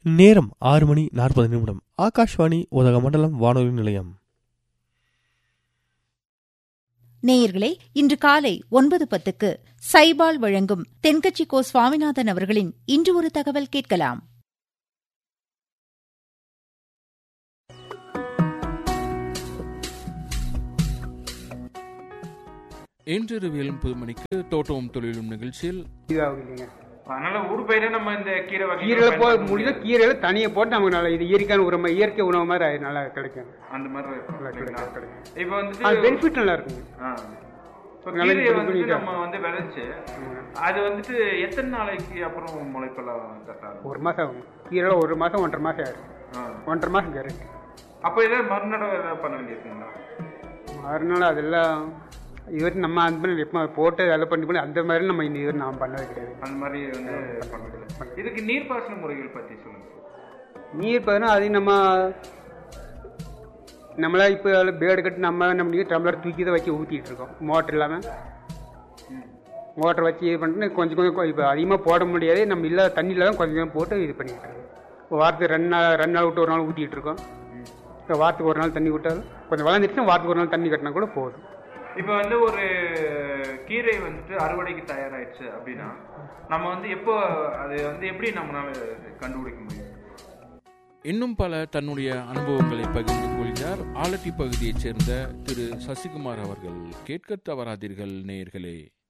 நேரம் ஆறு மணி நாற்பது நிமிடம் ஆகாஷ்வாணி உதகமண்டலம் வானொலி நிலையம் நேயர்களே இன்று காலை ஒன்பது பத்துக்கு சைபால் வழங்கும் தென்கட்சி கோ சுவாமிநாதன் அவர்களின் இன்று ஒரு தகவல் கேட்கலாம் இன்றிரவு புது மணிக்கு தோட்டமும் தொழிலும் நிகழ்ச்சியில் இதாகும் இல்லைங்க அதனால ஊர் பயிரை நம்ம இந்த கீரை வகை கீரையில போ முடிஞ்ச கீரையில தனியை போட்டு நமக்கு நல்லா இது இயற்கையான உரம் இயற்கை உணவு மாதிரி அது நல்லா கிடைக்கும் அந்த மாதிரி இருக்கும் நல்லா இல்லைங்களா? கிடைக்கும் கிடைக்கும் இப்போ அது வந்துட்டு பெனிஃபிட் நல்லா இருக்குங்க ஆ. இப்போ நல்லா கீரையை இது வந்துட்டு பண்ணிட்டா. நம்ம வந்து விளைச்சு அது வந்துட்டு எத்தனை நாளைக்கு அப்புறம் முளைப்பெல்லாம் கரெக்டாக இருக்கும் ஒரு மாசம் ஆகும் கீரையில ஒரு மாசம் ஒன்றரை மாசம் ஆயிரும் ஆ. ஒன்றரை மாசம் கேரண்டி அப்போ ஏதாவது மறுநடவு ஏதாவது பண்ண வேண்டியிருக்குங்களா அதனால அதெல்லாம் இது வரைக்கும் நம்ம அந்த மாதிரி எப்போ போட்டு அதெல்லாம் பண்ணி பண்ணி அந்த மாதிரி நம்ம இன்னும் இதுவரை நான் பண்ணது கிடையாது அந்த மாதிரி வந்து பண்ணதில்லை இதுக்கு நீர்ப்பாசன முறைகள் பற்றி சொல்லுங்க சார் நீர் பார்த்தா அதையும் நம்ம நம்மளா இப்போ அதில் பேடு கட்டி நம்ம என்ன பண்ணி டம்ளர் தூக்கி தான் வச்சு ஊற்றிட்டு இருக்கோம் மோட்டர் இல்லாமல் மோட்டர் வச்சு இது பண்ணிட்டு கொஞ்சம் கொஞ்சம் இப்போ அதிகமாக போட முடியாது நம்ம இல்லாத தண்ணியில் தான் கொஞ்சம் கொஞ்சம் போட்டு இது பண்ணிட்டு இருக்கோம் இப்போ வாரத்துக்கு ரெண்டு நாள் ரெண்டு நாள் விட்டு ஒரு நாள் ஊற்றிட்டு இருக்கோம் இப்போ வாரத்துக்கு ஒரு நாள் தண்ணி விட்டாலும் கொஞ்சம் வளர்ந்துச்சுன்னா வாரத்துக்கு ஒரு நாள் தண்ணி கட்டினா கூட போதும் இப்போ வந்து ஒரு கீரை வந்துட்டு அறுவடைக்கு தயாராயிடுச்சு அப்படின்னா நம்ம வந்து எப்போ அது வந்து எப்படி நம்மளால கண்டுபிடிக்க முடியும் இன்னும் பல தன்னுடைய அனுபவங்களை பகிர்ந்து கொள்கிறார் ஆலட்டி பகுதியைச் சேர்ந்த திரு சசிகுமார் அவர்கள் கேட்க தவறாதீர்கள் நேயர்களே